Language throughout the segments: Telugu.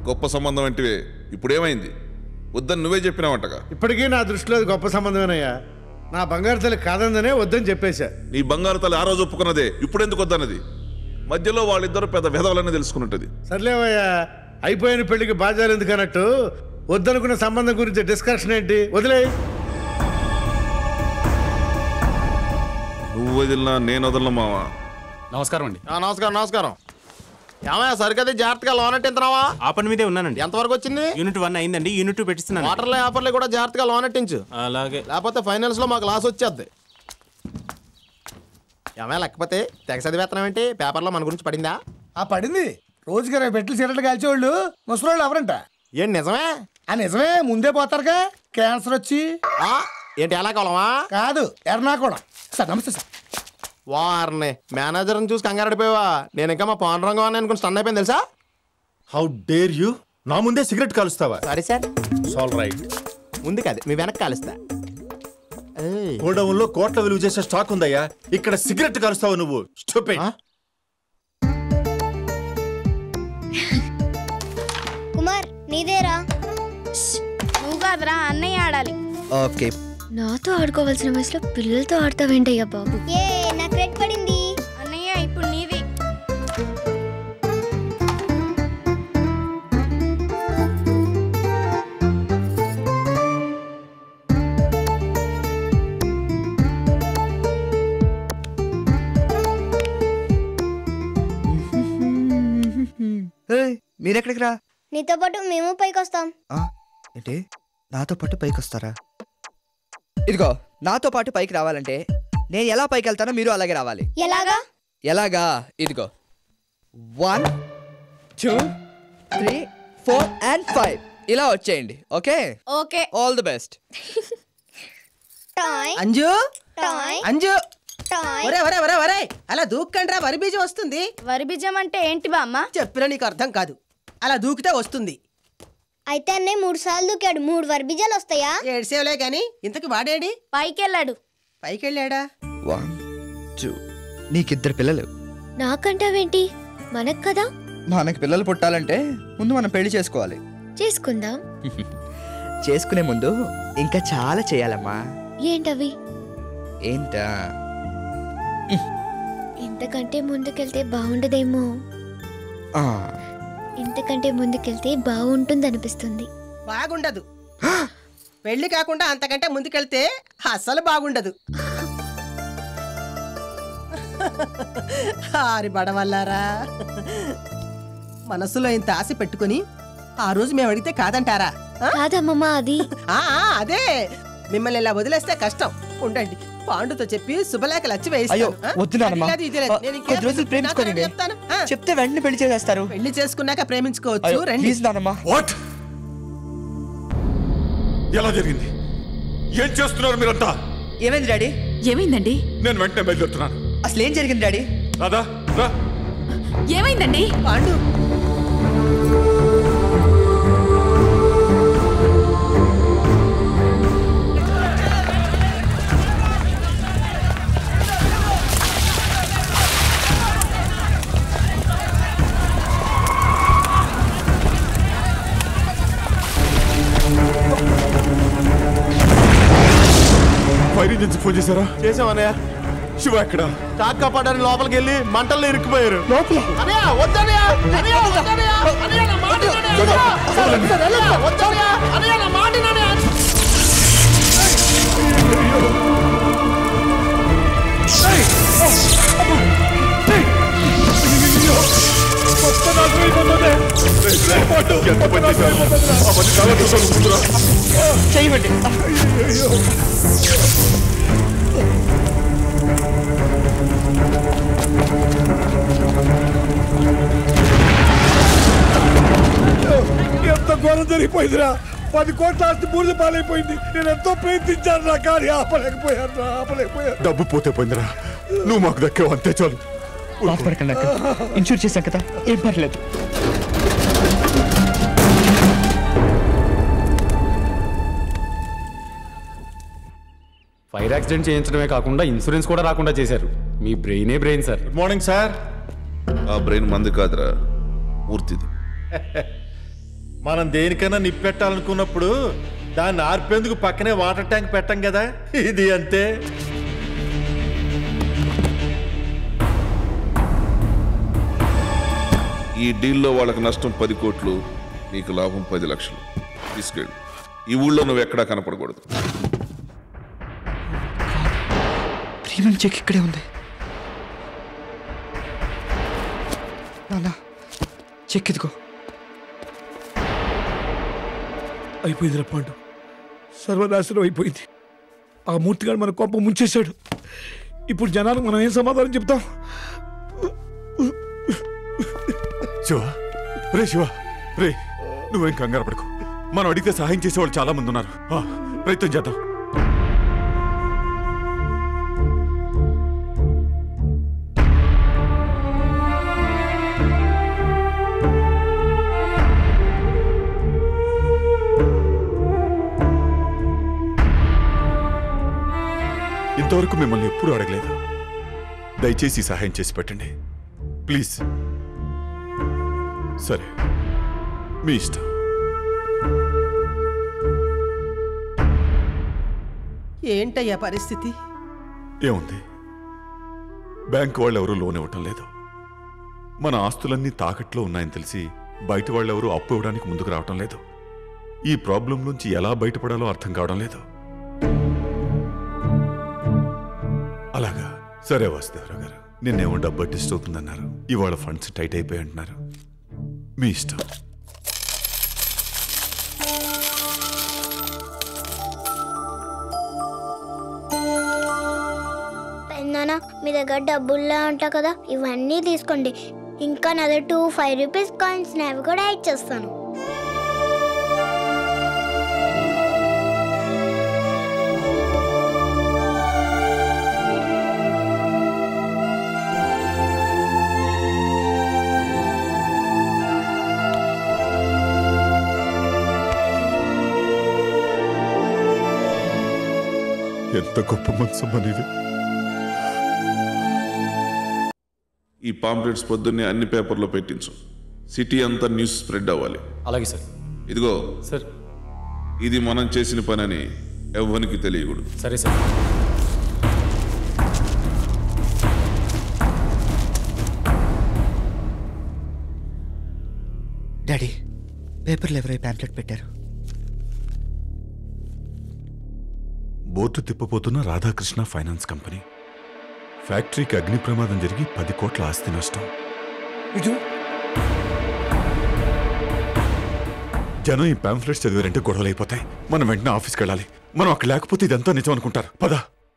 గొప్ప సంబంధం అంటివే ఇప్పుడేమైంది వద్దని నువ్వే చెప్పినావంటగా ఇప్పటికీ నా దృష్టిలో అది గొప్ప సంబంధమేనయ్యా నా బంగారు తల్లి కాదందనే వద్దని చెప్పేశా నీ బంగారు తల్లి ఆ రోజు ఒప్పుకున్నదే ఇప్పుడెందుకు వద్దన్నది మధ్యలో వాళ్ళిద్దరు పెద్ద విధవలని తెలుసుకున్నది సర్లేవయ్యా అయిపోయిన పెళ్లికి బాధ్యాలు ఎందుకు అన్నట్టు వద్దనుకున్న సంబంధం గురించి డిస్కషన్ ఏంటి వదిలే నువ్వు వదిలినా నేను వదలను మావా నమస్కారం అండి ఆ, నమస్కారం నమస్కారం ఏమయ్యా సరికది జాగ్రత్తగా లోన్ ఎట్టింతున్నావా ఆ పని మీదే ఉన్నానండి ఎంతవరకు వచ్చింది యూనిట్ వన్ అయిందండి యూనిట్ టూ పెట్టిస్తున్నాను వాటర్లే ఆఫర్లే కూడా జాగ్రత్తగా లోన్ ఎట్టించు అలాగే లేకపోతే ఫైనల్స్ లో మాకు లాస్ వచ్చేద్ది ఏమయ్య లేకపోతే తెగ చదివేత్తనం ఏంటి పేపర్లో మన గురించి పడిందా ఆ పడింది రోజుకి ఇరవై పెట్లు సిగరెట్లు కాల్చేవాళ్ళు ముసలోళ్ళు ఎవరంట ఏంటి నిజమే ఆ నిజమే ముందే పోతారుగా క్యాన్సర్ వచ్చి ఆ, ఏంటి ఎలా కొలమా కాదు ఎర్నాకుళం సార్ నమస్తే సార్ వారిని మేనేజర్ని చూసి కంగారడిపోయావా నేను ఇంకా మా పవన్ రంగం అని అనుకుని స్టన్ అయిపోయింది తెలుసా హౌ డేర్ యూ నా ముందే సిగరెట్ కాలుస్తావా సరే సార్ ఆల్ రైట్ ముందు కాదు మీ వెనక్కి కాలుస్తా ఏయ్, గోడౌన్ లో కోట్ల విలువ చేసే స్టాక్ ఉందయ్యా ఇక్కడ సిగరెట్ కాలుస్తావు నువ్వు Stupid. ఆ? కుమార్ నీదేరా నువ్వు కాదురా అన్నయ్య ఆడాలి ఓకే నాతో ఆడుకోవాల్సిన వయసులో పిల్లలతో ఆడతావేంటయ్యా బాబు ఏ నాకు రెడ్ పడింది అన్నయ్య ఇప్పుడు నీది ఏయ్, మీరెక్కడికి రా నీతో పాటు మేము పైకి వస్తాం ఆ, ఏంటి నాతో పాటు పైకి వస్తారా ఇదిగో నాతో పాటు పైకి రావాలంటే నేను ఎలా పైకి వెళ్తానో మీరు అలాగే రావాలి ఎలాగా ఎలాగా ఇదిగో one two three four and five ఇలా వచ్చేయండి okay okay all the best టాయ్ అంజు టాయ్ అంజు టాయ్ ఒరే ఒరే ఒరే ఒరే అలా దూక్కండ్రా వరి బీజం వస్తుంది వరి బీజం అంటే ఏంటి బామ్మ చెప్పినా నీకు అర్థం కాదు అలా దూకితే వస్తుంది అయితే అన్నయ్య మూడు సార్లు దూకాడు మూడు వర్బిజాలు వస్తాయా ఏడ్సేవలే గాని ఇంతకి వాడేడి పైకి వెళ్ళాడు పైకి వెళ్ళాడా వన్ టూ నీకిద్దరు పిల్లలు నాకంటావేంటి మనకు కదా మనకి పిల్లలు పుట్టాలంటే ముందు మనం పెళ్లి చేసుకోవాలి చేసుకుందాం చేసుకునే ముందు ఇంకా చాలా చేయాలమ్మా ఏంటవి ఏంటా ఇంతకంటే ముందుకెళ్తే బాగుండదేమో ఆ, ఇంతకంటే ముందుకెళ్తే బాగుంటుంది అనిపిస్తుంది బాగుండదు పెళ్లి కాకుండా అంతకంటే ముందుకెళ్తే అస్సలు బాగుండదు ఆరి బడవల్లారా మనసులో ఇంత ఆశ పెట్టుకుని ఆ రోజు మేము అడిగితే కాదంటారా ఆ? కాదమ్మమ్మ అది ఆ, ఆ, అదే మిమ్మల్ని ఇలా వదిలేస్తే కష్టం ఉండండి పాండుతో చెప్పి శుభలేఖలు వచ్చి వేయిస్తాను. అయ్యో ఆ? వద్దు నాన్నమ్మా అది లేదు, ఇది లేదు. ఆ, నేను ఇంకేం కొద్ది రోజులు ప్రేమించుకోండి నాతో చెప్తాను. ఆ, చెప్తే వెంటనే పెళ్లి చేసేస్తారు పెళ్లి చేసుకున్నాక ప్రేమించుకోవచ్చు అయ్యో, రండి ప్లీజ్ నాన్నమ్మా వాట్ ఎలా జరిగింది ఏం చేస్తున్నారు మీరంతా ఏమైంది డాడీ ఏమైందండి నేను వెంటనే బయలుదేరుతున్నాను అసలు ఏం జరిగింది డాడీ రాదా రా ఏమైందండి పాండు ఫైర్ ఇంజిన్స్ ఫోన్ చేశారా చేసామన్నయ్య శివ ఎక్కడ కాక్ కాపాడని లోపలికి వెళ్ళి మంటల్లో ఇరుక్కుపోయారు అన్నయ్య, వద్దన్నయ్య! అన్నయ్య, వద్దన్నయ్య! అన్నయ్య, నా మాట వినన్నయ్య! అన్నయ్య, వద్దన్నయ్య! అన్నయ్య, నా మాట వినన్నయ్య! ఎంత పని చేశారు ఆ పని చాలా చూసాను ముందురా చేయమండి ఎంత ఘోరం జరిగిపోయిందిరా పది కోట్ల ఆస్తి బూడిద పాలైపోయింది నేను ఎంతో ప్రయత్నించాను రా కానీ ఆపలేకపోయాను రా ఆపలేకపోయాను డబ్బు పోతే పోయిందిరా నువ్వు మాకు దక్కావు అంతే చాలు బాధపడకండి అక్క ఇన్సూర్ చేశాం కదా ఏం పర్లేదు ఫైర్ యాక్సిడెంట్ చేయించడమే కాకుండా ఇన్సూరెన్స్ కూడా రాకుండా చేశారు మీ బ్రెయినే brain sir good morning sir ఆ బ్రెయిన్ మంది కాదురా మూర్తిది మనం దేనికైనా నిప్పెట్టాలనుకున్నప్పుడు దాన్ని ఆర్పేందుకు పక్కనే వాటర్ ట్యాంక్ పెట్టం కదా ఇది అంతే ఈ డీల్లో వాళ్ళకి నష్టం పది కోట్లు నీకు లాభం పది లక్షలు తీసుకెళ్ళి ఈ ఊళ్ళో నువ్వు ఎక్కడా కనపడకూడదు ప్రీమియం చెక్ ఇక్కడే ఉంది నాన్న చెక్ ఇదిగో అయిపోయింది పాండు సర్వనాశనం అయిపోయింది ఆ మూర్తిగాడు మన కోపం ముంచేశాడు ఇప్పుడు జనాలకు మనం ఏం సమాధానం చెప్తాం శివ రే శివ రే నువ్వేం కంగారు పడకు మనం అడిగితే సహాయం చేసేవాళ్ళు చాలా మంది ఉన్నారు ఆ, ప్రయత్నం చేద్దాం ఇంతవరకు మిమ్మల్ని ఎప్పుడూ అడగలేదు దయచేసి ఈ సహాయం చేసి పెట్టండి ప్లీజ్ సరే మీ ఇష్టం ఏంటయ్యా పరిస్థితి ఏముంది బ్యాంక్ వాళ్ళు ఎవరూ లోన్ ఇవ్వటం లేదు మన ఆస్తులన్నీ తాకట్లో ఉన్నాయని తెలిసి బయట వాళ్ళెవరూ అప్పు ఇవ్వడానికి ముందుకు రావటం లేదు ఈ ప్రాబ్లం నుంచి ఎలా బయటపడాలో అర్థం కావడం లేదు అలాగా సరే వాసుదేవరావు గారు నిన్నేమో డబ్బు అడ్జస్ట్ అవుతుందన్నారు ఇవాళ ఫండ్స్ టైట్ అయిపోయి అంటున్నారు మీ ఇష్టం పెద్దనాన్న మీ దగ్గర డబ్బుల్లా ఉంటా కదా ఇవన్నీ తీసుకోండి ఇంకా నా దగ్గర టూ ఫైవ్ రూపీస్ కాయిన్స్ అవి కూడా యాడ్ చేస్తాను ఎంత గొప్ప మనసు అనేది ఈ పాంప్లెట్స్ పొద్దున్నే అన్ని పేపర్లో పెట్టించు సిటీ అంతా న్యూస్ స్ప్రెడ్ అవ్వాలి అలాగే సార్ ఇదిగో సార్ ఇది మనం చేసిన పనని ఎవ్వనికి తెలియకూడదు సరే సార్ డాడీ పేపర్లు ఎవరై ప్యాంప్లెట్ పెట్టారు బోర్డు తిప్పబోతున్న రాధాకృష్ణ ఫైనాన్స్ కంపెనీ ఫ్యాక్టరీకి అగ్ని ప్రమాదం జరిగి పది కోట్ల ఆస్తి నష్టం ఇటు జనం ఈ పాంఫ్లెట్స్ చదివారంటే గొడవలు అయిపోతాయి మనం వెంటనే ఆఫీస్కి వెళ్ళాలి మనం అక్కడ లేకపోతే ఇదంతా నిజం అనుకుంటారు పద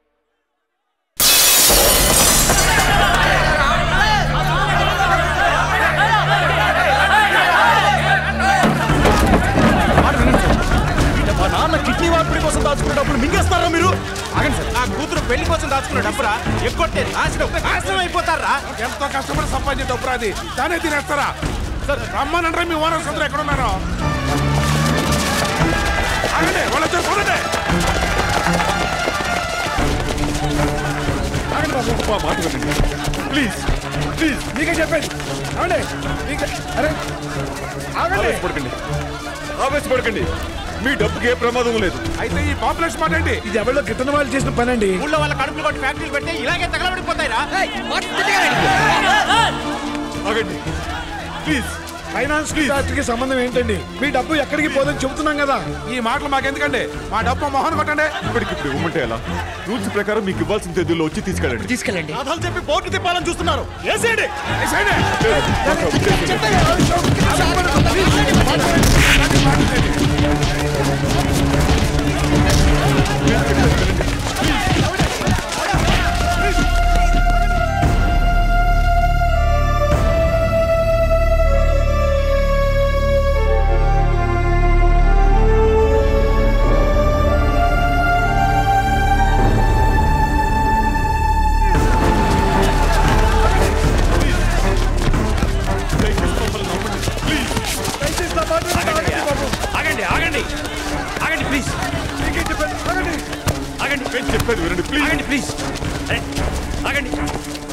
మా నాన్న కిడ్నీ మార్పిడి కోసం దాచుకున్న డబ్బులు మింగేస్తారా మీరు ఆగండి సార్ నా కూతురు పెళ్లి కోసం దాచుకున్న డబ్బురా ఎక్కొట్టే నాశనం నాశనం అయిపోతారా ఎంతో కష్టపడి సంపాదించే డబ్బులు అది దానే తినేస్తారా సార్ రమ్మనంటారా మీ ఓనర్స్ అందరూ ఎక్కడ ఉన్నారో ఆగండి వాళ్ళు వచ్చారు చూడండి ఆగండి బాబు మా మాట వినండి ప్లీజ్ ప్లీజ్ మీకే చెప్పేది ఆగండి మీకే అరే ఆగండి ఆవేశపడకండి ఆవేశపడకండి మీ డబ్బుకి ఏ ప్రమాదం లేదు అయితే ఈ పాపులేషన్ మాట అండి ఇది ఎవరిలో గిట్టని వాళ్ళు చేసిన పని అండి ఊళ్ళో వాళ్ళ కడుపులు కొట్టి ఫ్యాక్టరీలు పెడితే ఇలాగే తగలబడిపోతాయిరా ఆగండి ప్లీజ్ ఫైనాన్స్ కి సంబంధం ఏంటండి మీ డబ్బు ఎక్కడికి పోదని చెబుతున్నాం కదా ఈ మాటలు మాకెందుకండి మా డబ్బు మొహన్ కొట్టండి ఇప్పటికిప్పుడు ఇవ్వమంటే ఎలా రూల్స్ ప్రకారం మీకు ఇవ్వాల్సిన తేదీలో వచ్చి తీసుకెళ్ళండి తీసుకెళ్ళండి కథలు చెప్పి బోర్డు తిప్పాలని చూస్తున్నారు వేసేయండి వేసేయండి. దయచేసి నా మాట వినండి. ఆగండి బాబు. ఆగండి ఆగండి ఆగండి ప్లీజ్ మీకే చెప్పాను. ఆగండి. ఆగండి నేను చెప్పేది వినండి ప్లీజ్ ఆగండి ప్లీజ్ అరే, ఆగండి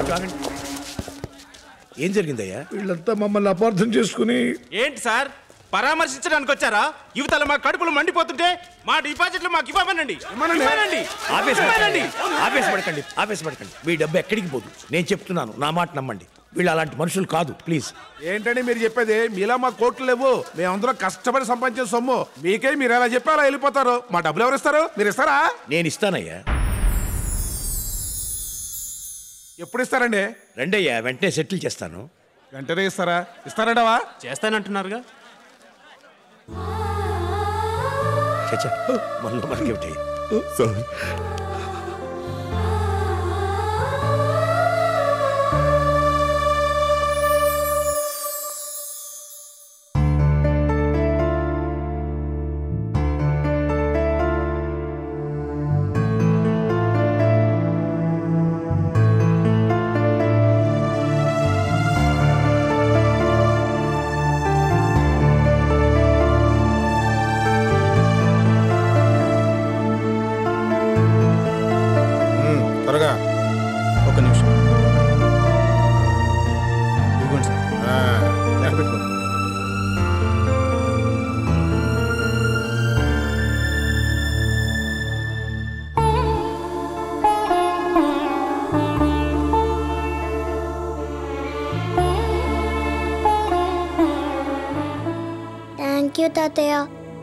ఏం జరిగిందయ్యా వీళ్ళంతా మమ్మల్ని అపార్థం చేసుకుని ఏంటి సార్ పరామర్శించడానికి వచ్చారా యువతల మా కడుపులు మండిపోతుంటే మా డిపాజిట్లు మాకు ఇవ్వమనండి ఇవ్వమనండి. ఆవేశపడకండి ఇవ్వమనండి. ఆవేశపడకండి ఆవేశపడకండి మీ డబ్బు ఎక్కడికి పోదు నేను చెప్తున్నాను నా మాట నమ్మండి వీళ్ళు అలాంటి మనుషులు కాదు ప్లీజ్ ఏంటండి మీరు చెప్పేది మీలా మా కోట్లు లేవు మేమందరం కష్టపడి సంపాదించిన సొమ్ము మీకే మీరు ఎలా చెప్పి అలా వెళ్ళిపోతారు మా డబ్బులు ఎవరు ఇస్తారు మీరు ఇస్తారా నేను ఇస్తానయ్యా ఎప్పుడు ఇస్తారండి రెండయ్యా వెంటనే సెటిల్ చేస్తాను వెంటనే ఇస్తారా ఇస్తారంటావా చేస్తానంటున్నారుగా చచ్చా మనలో మనకేమిటి సార్ త్వరగా ఒక నిమిషం ఇదిగోండి సార్ లెక్క పెట్టుకో థ్యాంక్ యూ తాతయ్య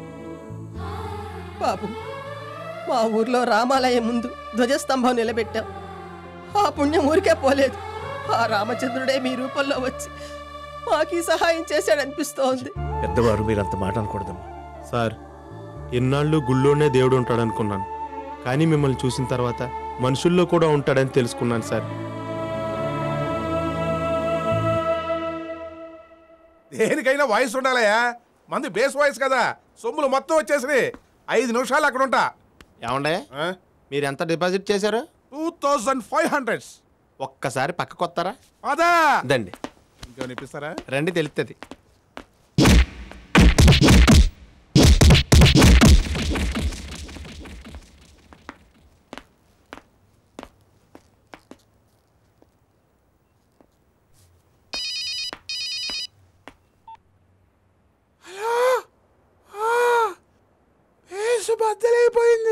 బాబు మా ఊర్లో రామాలయం ముందు ధ్వజస్తంభం నిలబెట్టాం ఆ పుణ్యం ఊరికే పోలేదు ఆ రామచంద్రుడే మీ రూపంలో వచ్చి మాకీ సహాయం చేశాడనిపిస్తోంది పెద్దవారు మీరు అంత మాట అనకూడదమ్మా సార్ ఎన్నాళ్ళు గుళ్ళోనే దేవుడు ఉంటాడు అనుకున్నాను కానీ మిమ్మల్ని చూసిన తర్వాత మనుషుల్లో కూడా ఉంటాడని తెలుసుకున్నాను సార్ దేనికైనా వాయిస్ ఉండాలయా మంది బేస్ వాయిస్ కదా సొమ్ములు మొత్తం వచ్చేసి ఐదు నిమిషాలు అక్కడ ఉంటా ఏమండే మీరు ఎంత డిపాజిట్ చేశారు టూ థౌజండ్ ఫైవ్ హండ్రెడ్స్ ఒక్కసారి పక్కకు వస్తారా అదా దండి ఇంకేమైనా ఇప్పిస్తారా రండి తెలుస్తుంది బేసు బద్దలైపోయింది